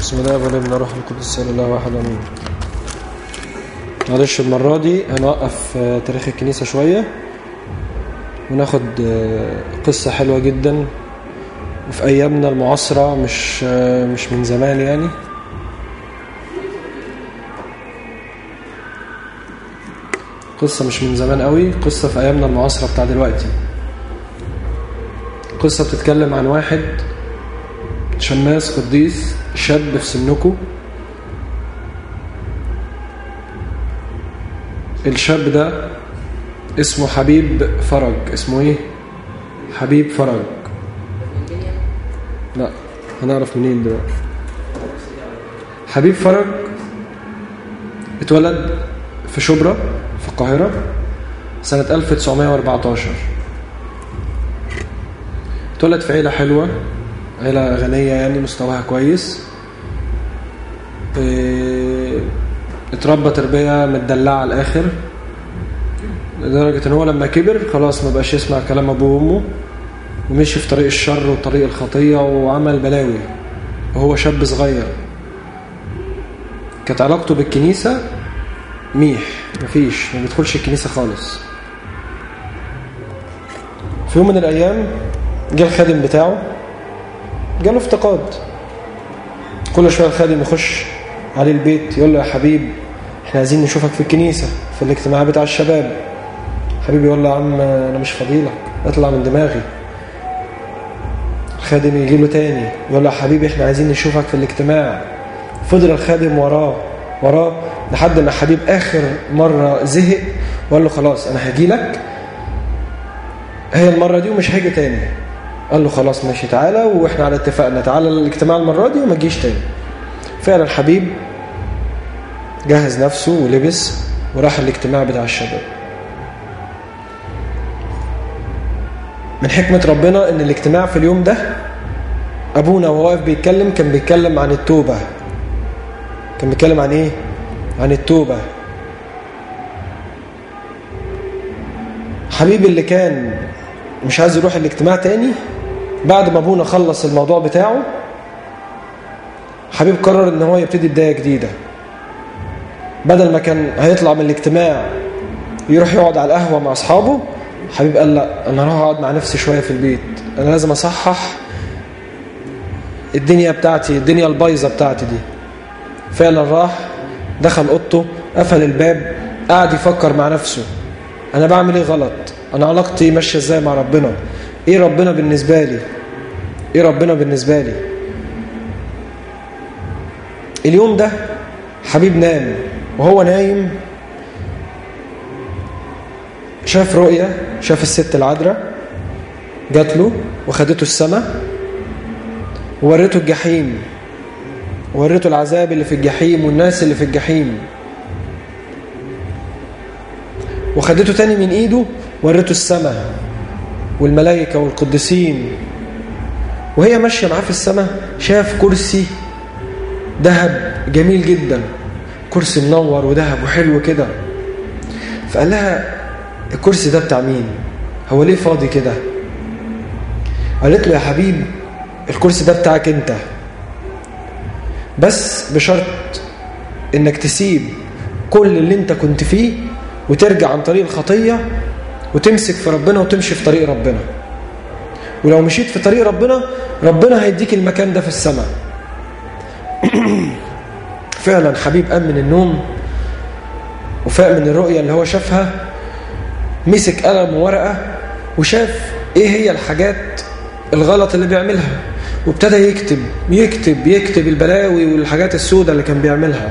بسم الله والابن روح القدس صلى الله واحد امين معلش المرة دي هنوقف آه، تاريخ الكنيسة شوية وناخد آه، قصة حلوة جدا وفي أيامنا المعاصرة مش آه، مش من زمان يعني قصة مش من زمان قوي قصة في أيامنا المعاصرة بتاع دلوقتي قصة بتتكلم عن واحد شماس قديس شاب في سنكو الشاب ده اسمه حبيب فرج اسمه ايه حبيب فرج لا هنعرف منين دلوقتي حبيب فرج اتولد في شبرا في القاهرة سنة 1914 اتولد في عيلة حلوة عيلة غنية يعني مستواها كويس اه، اتربى تربية متدلعة على الآخر لدرجة ان هو لما كبر خلاص ما بقاش يسمع كلام ابوه وامه ومشي في طريق الشر وطريق الخطية وعمل بلاوي وهو شاب صغير كانت علاقته بالكنيسة ميح مفيش ما بيدخلش الكنيسة خالص في يوم من الأيام جه الخادم بتاعه جاله افتقاد كل شوية الخادم يخش عليه البيت يقول له يا حبيب احنا عايزين نشوفك في الكنيسة في الاجتماع بتاع الشباب حبيبي يقول له يا عم انا مش فضيلك اطلع من دماغي الخادم يجي له تاني يقول له يا حبيبي احنا عايزين نشوفك في الاجتماع فضل الخادم وراه وراه لحد ما حبيب اخر مرة زهق وقال له خلاص انا هجي لك هي المرة دي ومش هاجي تاني قال له خلاص ماشي تعالى واحنا على اتفاقنا تعالى الاجتماع المرة دي وما تجيش تاني فعلا حبيب جهز نفسه ولبس وراح الاجتماع بتاع الشباب من حكمة ربنا ان الاجتماع في اليوم ده ابونا وهو واقف بيتكلم كان بيتكلم عن التوبة كان بيتكلم عن ايه عن التوبة حبيبي اللي كان مش عايز يروح الاجتماع تاني بعد ما ابونا خلص الموضوع بتاعه حبيب قرر ان هو يبتدي بداية جديدة بدل ما كان هيطلع من الاجتماع يروح يقعد على القهوة مع اصحابه حبيب قال لا انا هروح اقعد مع نفسي شوية في البيت انا لازم اصحح الدنيا بتاعتي الدنيا البايظة بتاعتي دي فعلا راح دخل اوضته قفل الباب قعد يفكر مع نفسه انا بعمل ايه غلط انا علاقتي ماشيه ازاي مع ربنا ايه ربنا بالنسبه لي ايه ربنا بالنسبه لي اليوم ده حبيب نام وهو نايم شاف رؤية شاف الست العذراء جات له وخدته السماء وورته الجحيم وورته العذاب اللي في الجحيم والناس اللي في الجحيم وخدته تاني من ايده ورته السماء والملائكة والقديسين وهي ماشية معاه في السماء شاف كرسي ذهب جميل جدا كرسي منور وذهب وحلو كده فقال لها الكرسي ده بتاع مين هو ليه فاضي كده قالت له يا حبيب الكرسي ده بتاعك انت بس بشرط انك تسيب كل اللي انت كنت فيه وترجع عن طريق الخطية وتمسك في ربنا وتمشي في طريق ربنا ولو مشيت في طريق ربنا ربنا هيديك المكان ده في السماء فعلا حبيب قام من النوم وفاق من الرؤية اللي هو شافها مسك قلم وورقة وشاف ايه هي الحاجات الغلط اللي بيعملها وابتدى يكتب يكتب يكتب البلاوي والحاجات السوداء اللي كان بيعملها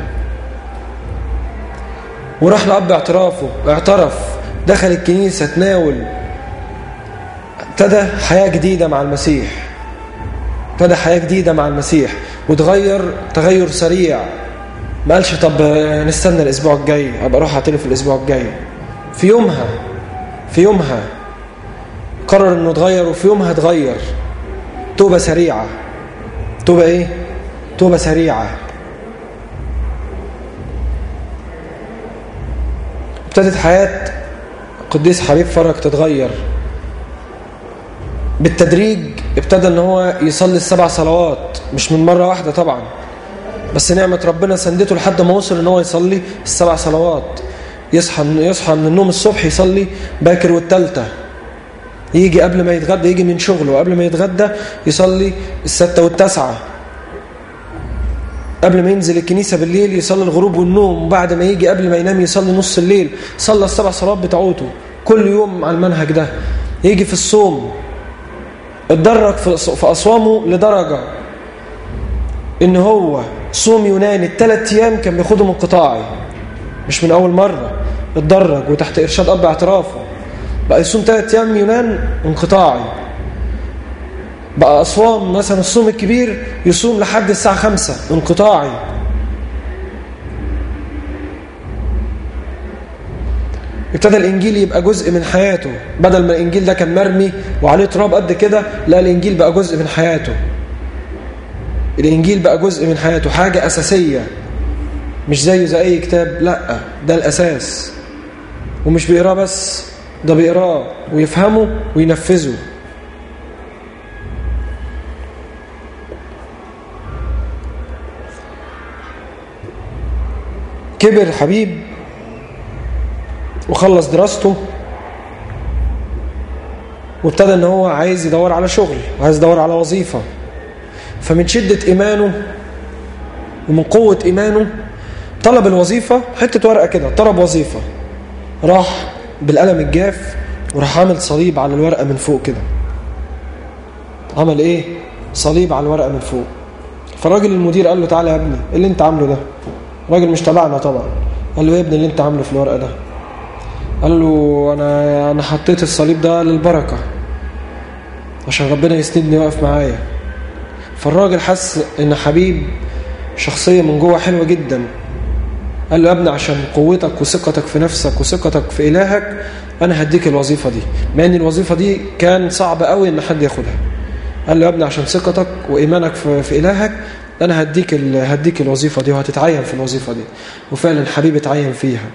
وراح لأب اعترافه اعترف دخل الكنيسة تناول ابتدى حياة جديدة مع المسيح ابتدى حياة جديدة مع المسيح وتغير تغير سريع ما قالش طب نستنى الأسبوع الجاي أبقى أروح أعترف الأسبوع الجاي في يومها في يومها قرر إنه اتغير وفي يومها اتغير توبة سريعة توبة إيه؟ توبة سريعة ابتدت حياة قديس حبيب فرج تتغير بالتدريج ابتدى ان هو يصلي السبع صلوات مش من مرة واحدة طبعا بس نعمة ربنا سندته لحد ما وصل ان هو يصلي السبع صلوات يصحى يصحى من النوم الصبح يصلي باكر والتالتة يجي قبل ما يتغدى يجي من شغله وقبل ما يتغدى يصلي الستة والتسعة قبل ما ينزل الكنيسة بالليل يصلي الغروب والنوم وبعد ما يجي قبل ما ينام يصلي نص الليل صلى السبع صلوات بتاعته كل يوم على المنهج ده يجي في الصوم اتدرج في أصوامه لدرجة ان هو صوم يوناني الثلاث ايام كان بياخدهم انقطاعي مش من اول مرة اتدرج وتحت ارشاد اب اعترافه بقى يصوم ثلاث ايام يونان انقطاعي بقى أصوام مثلا الصوم الكبير يصوم لحد الساعة خمسة انقطاعي ابتدى الإنجيل يبقى جزء من حياته بدل ما الإنجيل ده كان مرمي وعليه تراب قد كده لا الإنجيل بقى جزء من حياته الإنجيل بقى جزء من حياته حاجة أساسية مش زيه زي أي كتاب لا ده الأساس ومش بيقراه بس ده بيقراه ويفهمه وينفذه كبر حبيب وخلص دراسته وابتدى ان هو عايز يدور على شغل وعايز يدور على وظيفة فمن شدة ايمانه ومن قوة ايمانه طلب الوظيفة حتة ورقة كده طلب وظيفة راح بالقلم الجاف وراح عامل صليب على الورقة من فوق كده عمل ايه صليب على الورقة من فوق فالراجل المدير قال له تعالى يا ابني ايه اللي انت عامله ده راجل مش تبعنا طبعا قال له ايه يا ابني اللي انت عامله في الورقه ده قال له انا انا حطيت الصليب ده للبركه عشان ربنا يسندني واقف معايا فالراجل حس ان حبيب شخصيه من جوه حلوه جدا قال له يا ابني عشان قوتك وثقتك في نفسك وثقتك في الهك انا هديك الوظيفه دي مع ان الوظيفه دي كان صعب قوي ان حد ياخدها قال له يا ابني عشان ثقتك وايمانك في, في الهك انا هديك هديك الوظيفه دي وهتتعين في الوظيفه دي وفعلا حبيب اتعين فيها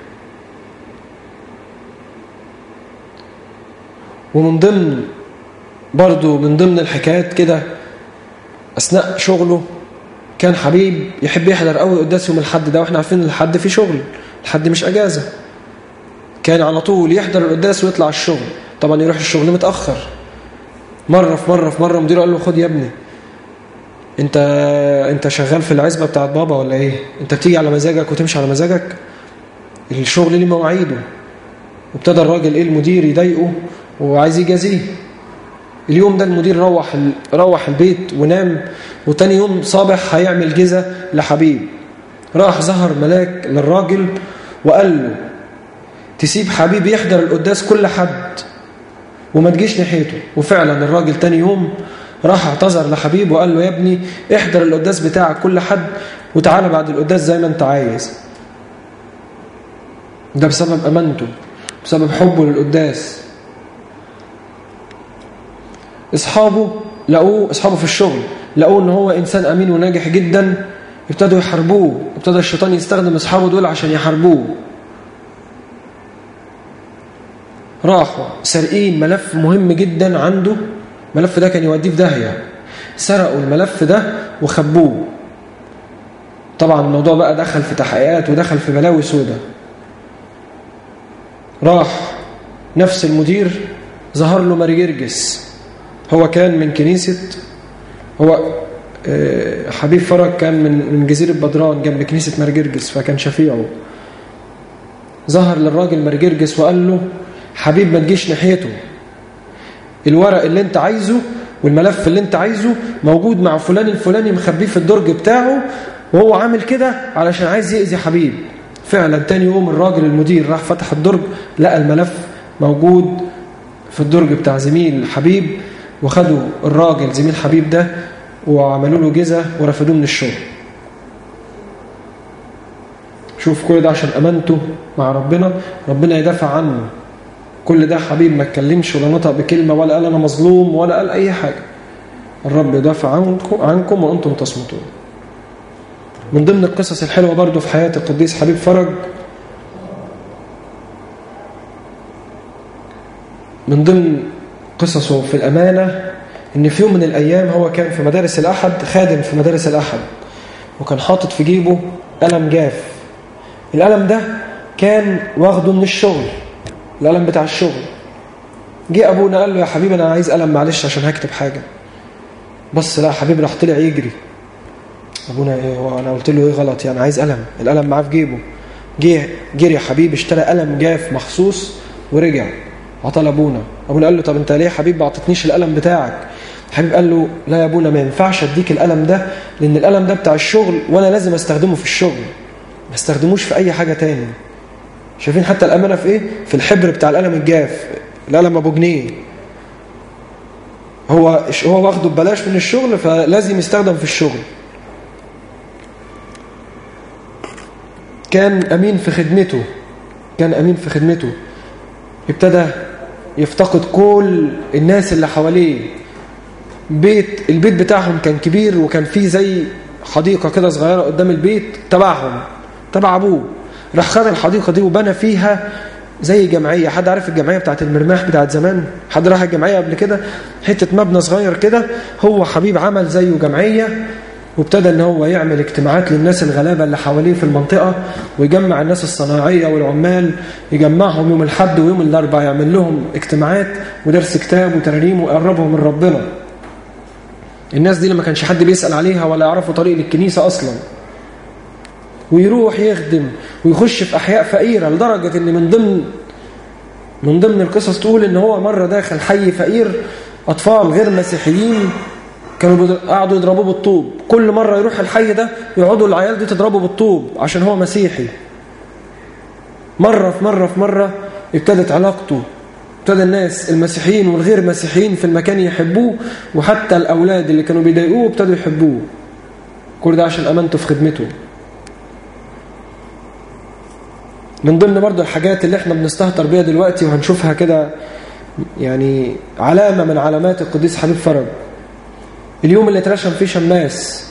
ومن ضمن برضو من ضمن الحكايات كده اثناء شغله كان حبيب يحب يحضر قوي قداس يوم الحد ده واحنا عارفين ان الحد فيه شغل الحد مش اجازه كان على طول يحضر القداس ويطلع الشغل طبعا يروح الشغل متاخر مره في مره في مره مديره قال له خد يا ابني انت انت شغال في العزبه بتاعت بابا ولا ايه انت بتيجي على مزاجك وتمشي على مزاجك الشغل ليه مواعيده وابتدى الراجل ايه المدير يضايقه وعايز يجازيه اليوم ده المدير روح روح البيت ونام وتاني يوم صباح هيعمل جزا لحبيب راح ظهر ملاك للراجل وقال له تسيب حبيب يحضر القداس كل حد وما تجيش ناحيته وفعلا الراجل تاني يوم راح اعتذر لحبيب وقال له يا ابني احضر القداس بتاعك كل حد وتعالى بعد القداس زي ما انت عايز ده بسبب امانته بسبب حبه للقداس اصحابه لقوه اصحابه في الشغل لقوه ان هو انسان امين وناجح جدا ابتدوا يحاربوه ابتدى الشيطان يستخدم اصحابه دول عشان يحاربوه راحوا سارقين ملف مهم جدا عنده الملف ده كان يوديه في داهية سرقوا الملف ده وخبوه طبعا الموضوع بقى دخل في تحقيقات ودخل في بلاوي سودة راح نفس المدير ظهر له ماريجرجس هو كان من كنيسة هو حبيب فرج كان من من جزيرة بدران جنب كنيسة مارجرجس فكان شفيعه ظهر للراجل مارجرجس وقال له حبيب ما تجيش ناحيته الورق اللي انت عايزه والملف اللي انت عايزه موجود مع فلان الفلاني مخبيه في الدرج بتاعه وهو عامل كده علشان عايز يأذي حبيب فعلا تاني يوم الراجل المدير راح فتح الدرج لقى الملف موجود في الدرج بتاع زميل حبيب وخدوا الراجل زميل حبيب ده وعملوا له جزة ورفدوه من الشغل شوف كل ده عشان أمانته مع ربنا ربنا يدافع عنه كل ده حبيب ما اتكلمش ولا نطق بكلمة ولا قال أنا مظلوم ولا قال أي حاجة الرب يدافع عنكم, عنكم وأنتم تصمتون من ضمن القصص الحلوة برضو في حياة القديس حبيب فرج من ضمن قصصه في الأمانة إن في يوم من الأيام هو كان في مدارس الأحد خادم في مدارس الأحد وكان حاطط في جيبه قلم جاف القلم ده كان واخده من الشغل القلم بتاع الشغل جه ابونا قال له يا حبيبي انا عايز قلم معلش عشان هكتب حاجه بص لا حبيبي راح طلع يجري ابونا ايه هو انا قلت له ايه غلط يعني عايز قلم القلم معاه في جيبه جه جري يا حبيبي اشترى قلم جاف مخصوص ورجع عطى لابونا ابونا قال له طب انت ليه يا حبيبي ما اعطيتنيش القلم بتاعك الحبيب قال له لا يا ابونا ما ينفعش اديك القلم ده لان القلم ده بتاع الشغل وانا لازم استخدمه في الشغل ما استخدموش في اي حاجه تاني شايفين حتى الامانه في ايه في الحبر بتاع القلم الجاف القلم ابو جنيه هو هو واخده ببلاش من الشغل فلازم يستخدم في الشغل كان امين في خدمته كان امين في خدمته ابتدى يفتقد كل الناس اللي حواليه بيت البيت بتاعهم كان كبير وكان فيه زي حديقة كده صغيرة قدام البيت تبعهم تبع أبوه راح خد الحديقة دي وبنى فيها زي جمعية حد عارف الجمعية بتاعت المرماح بتاعت زمان حد راح الجمعية قبل كده حتة مبنى صغير كده هو حبيب عمل زيه جمعية وابتدى ان هو يعمل اجتماعات للناس الغلابة اللي حواليه في المنطقة ويجمع الناس الصناعية والعمال يجمعهم يوم الحد ويوم الاربع يعمل لهم اجتماعات ودرس كتاب وترانيم ويقربهم من ربنا الناس دي لما كانش حد بيسأل عليها ولا يعرفوا طريق للكنيسة أصلا ويروح يخدم ويخش في أحياء فقيرة لدرجة ان من ضمن من ضمن القصص تقول ان هو مرة داخل حي فقير أطفال غير مسيحيين كانوا قعدوا يضربوه بالطوب كل مرة يروح الحي ده يقعدوا العيال دي تضربه بالطوب عشان هو مسيحي مرة في مرة في مرة ابتدت علاقته ابتدى الناس المسيحيين والغير مسيحيين في المكان يحبوه وحتى الأولاد اللي كانوا بيضايقوه ابتدوا يحبوه كل ده عشان أمانته في خدمته من ضمن برضه الحاجات اللي احنا بنستهتر بيها دلوقتي وهنشوفها كده يعني علامة من علامات القديس حبيب فرج اليوم اللي اترشم فيه شماس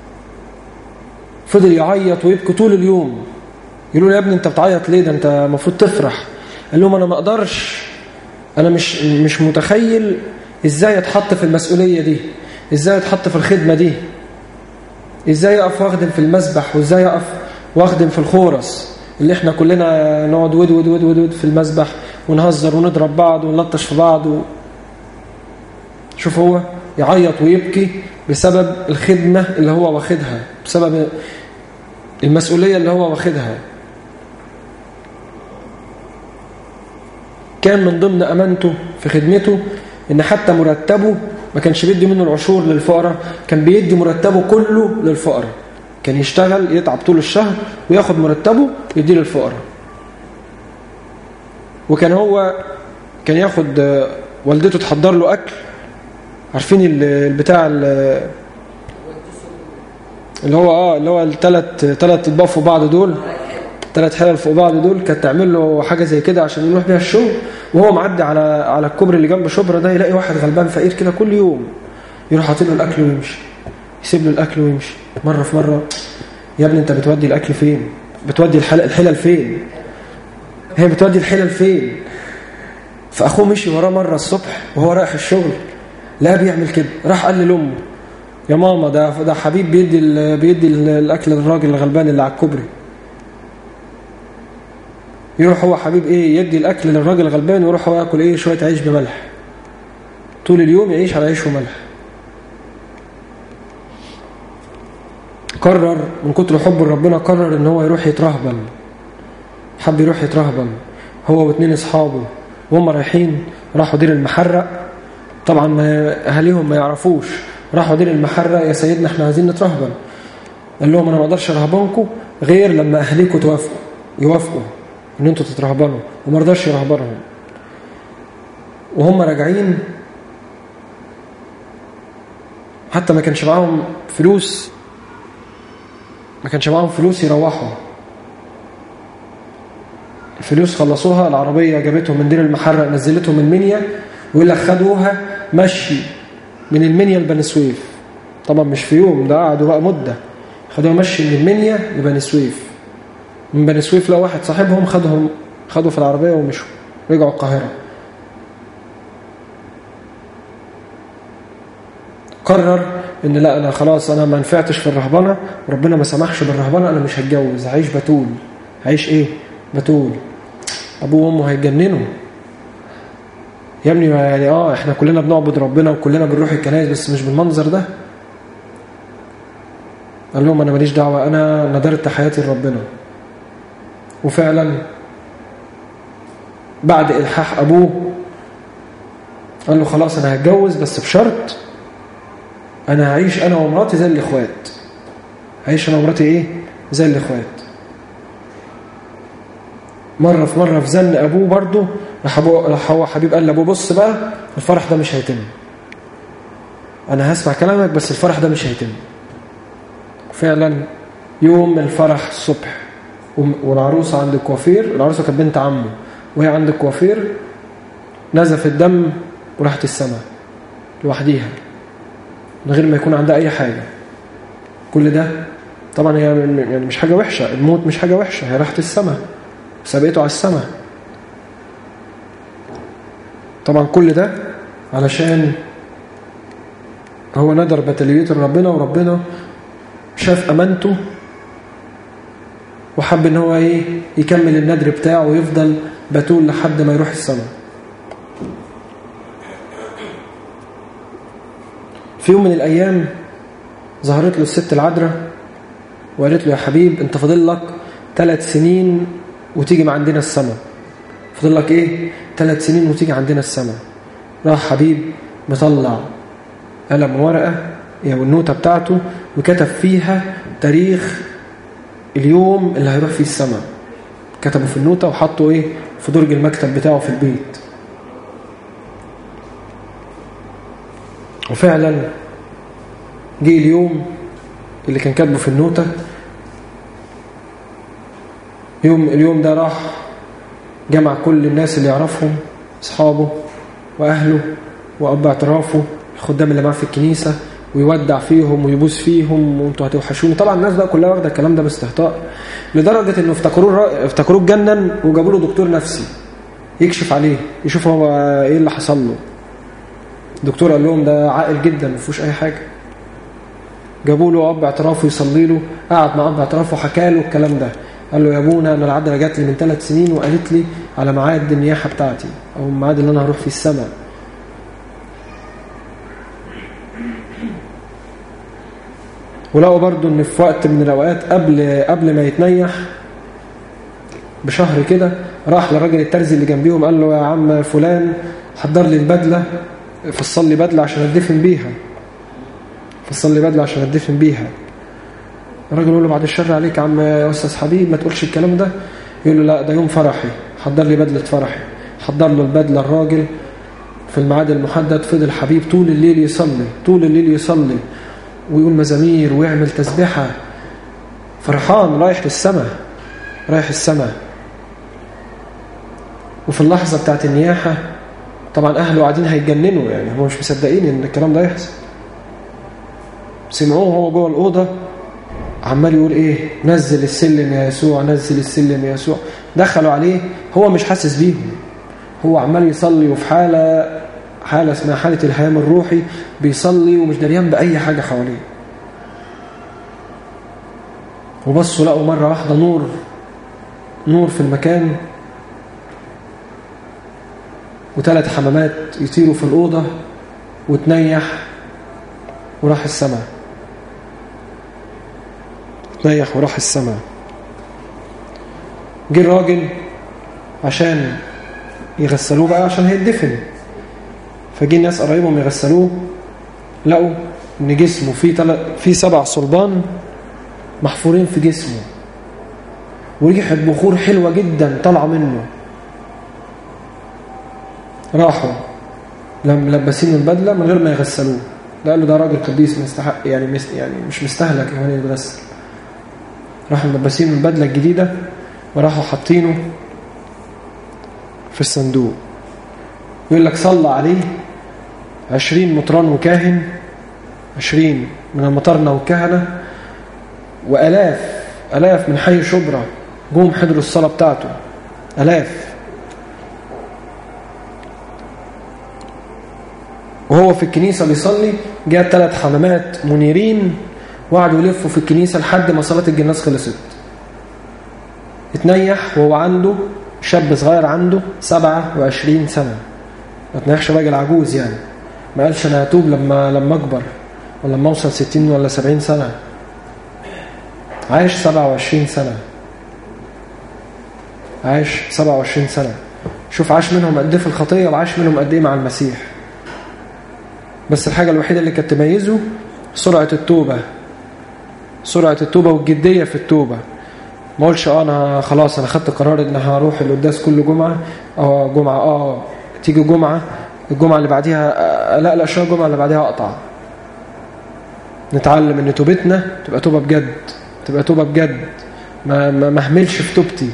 فضل يعيط ويبكي طول اليوم يقولوا له يا ابني انت بتعيط ليه ده انت المفروض تفرح قال لهم انا ما اقدرش انا مش مش متخيل ازاي اتحط في المسؤوليه دي ازاي اتحط في الخدمه دي ازاي اقف واخدم في المسبح وازاي اقف واخدم في الخورس اللي احنا كلنا نقعد ود ود ود ود, ود في المسبح ونهزر ونضرب بعض ونلطش في بعض و... شوف هو يعيط ويبكي بسبب الخدمة اللي هو واخدها بسبب المسؤولية اللي هو واخدها كان من ضمن أمانته في خدمته إن حتى مرتبه ما كانش بيدي منه العشور للفقراء كان بيدي مرتبه كله للفقراء كان يشتغل يتعب طول الشهر وياخد مرتبه يديه للفقراء وكان هو كان ياخد والدته تحضر له أكل عارفين البتاع اللي هو اه اللي هو الثلاث ثلاث اطباق فوق بعض دول ثلاث حلل فوق بعض دول كانت تعمل له حاجه زي كده عشان يروح بيها الشغل وهو معدي على على الكوبري اللي جنب شبرا ده يلاقي واحد غلبان فقير كده كل يوم يروح حاطط له الاكل ويمشي يسيب له الاكل ويمشي مره في مره يا ابني انت بتودي الاكل فين بتودي الحلل فين هي بتودي الحلل فين فاخوه مشي وراه مره الصبح وهو رايح الشغل لا بيعمل كده راح قال لامه يا ماما ده ده حبيب بيدي ال بيدي الاكل للراجل الغلبان اللي على الكوبري يروح هو حبيب ايه يدي الاكل للراجل الغلبان ويروح هو ياكل ايه شويه عيش بملح طول اليوم يعيش على عيش وملح قرر من كتر حبه لربنا قرر ان هو يروح يترهبن حب يروح يترهبن هو واثنين اصحابه وهم رايحين راحوا دير المحرق طبعا ما اهاليهم ما يعرفوش راحوا دير المحرة يا سيدنا احنا عايزين نترهبن قال لهم انا ما اقدرش ارهبنكم غير لما اهاليكم توافقوا يوافقوا ان انتوا تترهبنوا وما رضاش يرهبنهم وهم راجعين حتى ما كانش معاهم فلوس ما كانش معاهم فلوس يروحوا الفلوس خلصوها العربية جابتهم من دير المحرق نزلتهم من منيا ويقول لك خدوها مشي من المنيا لبني سويف طبعا مش في يوم ده قعدوا بقى مدة خدوها مشي من المنيا لبني سويف من بني سويف لو واحد صاحبهم خدهم خدوا في العربية ومشوا رجعوا القاهرة قرر ان لا انا خلاص انا ما نفعتش في الرهبنه وربنا ما سمحش بالرهبنه انا مش هتجوز هعيش بتول هعيش ايه بتول ابوه وامه هيتجننوا يا ابني يعني اه احنا كلنا بنعبد ربنا وكلنا بنروح الكنائس بس مش بالمنظر ده قال لهم انا ماليش دعوه انا ندرت حياتي لربنا وفعلا بعد الحاح ابوه قال له خلاص انا هتجوز بس بشرط انا هعيش انا ومراتي زي الاخوات هعيش انا ومراتي ايه زي الاخوات مرة في مرة في زن أبوه برضه راح هو حبيب قال لأبوه بص بقى الفرح ده مش هيتم أنا هسمع كلامك بس الفرح ده مش هيتم فعلا يوم الفرح الصبح والعروسة عند الكوافير العروسة كانت بنت عمه وهي عند الكوافير نزف الدم وراحت السماء لوحديها من غير ما يكون عندها أي حاجة كل ده طبعا هي يعني مش حاجة وحشة الموت مش حاجة وحشة هي راحت السماء سبقته على السماء طبعا كل ده علشان هو ندر بتليته لربنا وربنا شاف امانته وحب ان هو ايه يكمل الندر بتاعه ويفضل بتول لحد ما يروح السماء في يوم من الايام ظهرت له الست العذراء وقالت له يا حبيب انت فاضل لك ثلاث سنين وتيجي مع عندنا السماء فاضل لك ايه ثلاث سنين وتيجي عندنا السماء راح حبيب مطلع قلم ورقه يعني النوتة بتاعته وكتب فيها تاريخ اليوم اللي هيروح فيه السماء كتبه في النوتة وحطه ايه في درج المكتب بتاعه في البيت وفعلا جه اليوم اللي كان كاتبه في النوتة يوم اليوم ده راح جمع كل الناس اللي يعرفهم اصحابه واهله واب اعترافه الخدام اللي معاه في الكنيسه ويودع فيهم ويبوس فيهم وانتوا هتوحشوني طبعا الناس بقى كلها واخده الكلام ده باستهتار لدرجه انه افتكروه افتكروه اتجنن وجابوا له دكتور نفسي يكشف عليه يشوف هو ايه اللي حصل له الدكتور قال لهم ده عاقل جدا ما فيهوش اي حاجه جابوا له اب اعترافه يصلي له قعد مع اب اعترافه حكى له الكلام ده قال له يا ابونا انا العذراء جات لي من ثلاث سنين وقالت لي على ميعاد النياحه بتاعتي او الميعاد اللي انا هروح فيه السماء ولقوا برضو ان في وقت من الاوقات قبل قبل ما يتنيح بشهر كده راح للراجل الترزي اللي جنبيهم قال له يا عم فلان حضر لي البدله فصل لي بدله عشان ادفن بيها فصل لي بدله عشان ادفن بيها الراجل يقول له بعد الشر عليك يا عم يا استاذ حبيب ما تقولش الكلام ده يقول له لا ده يوم فرحي حضر لي بدله فرحي حضر له البدله الراجل في الميعاد المحدد فضل حبيب طول الليل يصلي طول الليل يصلي ويقول مزامير ويعمل تسبيحة فرحان رايح للسماء رايح السماء وفي اللحظة بتاعت النياحة طبعا أهله قاعدين هيتجننوا يعني هم مش مصدقين إن الكلام ده يحصل سمعوه وهو جوه الأوضة عمال يقول إيه نزل السلم يا يسوع نزل السلم يا يسوع دخلوا عليه هو مش حاسس بيهم هو عمال يصلي وفي حالة حالة اسمها حالة الهيام الروحي بيصلي ومش دريان بأي حاجة حواليه وبصوا لقوا مرة واحدة نور نور في المكان وثلاث حمامات يطيروا في الأوضة وتنيح وراح السماء تنيح وراح السماء جه الراجل عشان يغسلوه بقى عشان هيدفن فجي الناس قرايبهم يغسلوه لقوا ان جسمه فيه تل... فيه سبع صلبان محفورين في جسمه وريحه بخور حلوه جدا طالعه منه راحوا لم لبسين البدله من غير ما يغسلوه قال له ده راجل قديس مستحق يعني مست يعني مش مستهلك كمان يتغسل راحوا ملبسين البدله الجديده وراحوا حاطينه في الصندوق يقول لك صلى عليه عشرين مطران وكاهن عشرين من المطرنة والكهنة وألاف ألاف من حي شبرا جم حضروا الصلاة بتاعته ألاف وهو في الكنيسة بيصلي جاء ثلاث حمامات منيرين وقعدوا يلفوا في الكنيسة لحد ما صلاة الجناز خلصت اتنيح وهو عنده شاب صغير عنده 27 سنة ما تنيحش راجل عجوز يعني ما قالش انا هتوب لما لما اكبر ولا لما اوصل 60 ولا 70 سنة عايش 27 سنة عايش 27 سنة شوف عاش منهم قد ايه في الخطية وعاش منهم قد ايه مع المسيح بس الحاجة الوحيدة اللي كانت تميزه سرعة التوبة سرعة التوبة والجدية في التوبة ما اقولش اه انا خلاص انا خدت قرار ان هروح القداس كل جمعة اه جمعة اه تيجي جمعة الجمعة اللي بعديها لا لا شوية الجمعة اللي بعديها اقطع نتعلم ان توبتنا تبقى توبة بجد تبقى توبة بجد ما ما ما اهملش في توبتي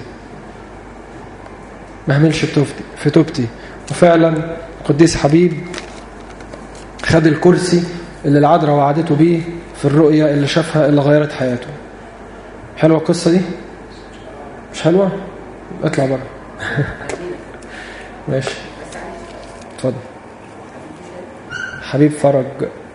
ما اهملش في توبتي في توبتي وفعلا قديس حبيب خد الكرسي اللي العذراء وعدته بيه في الرؤية اللي شافها اللي غيرت حياته حلوة القصة دي مش حلوة اطلع بره ماشي اتفضل حبيب فرج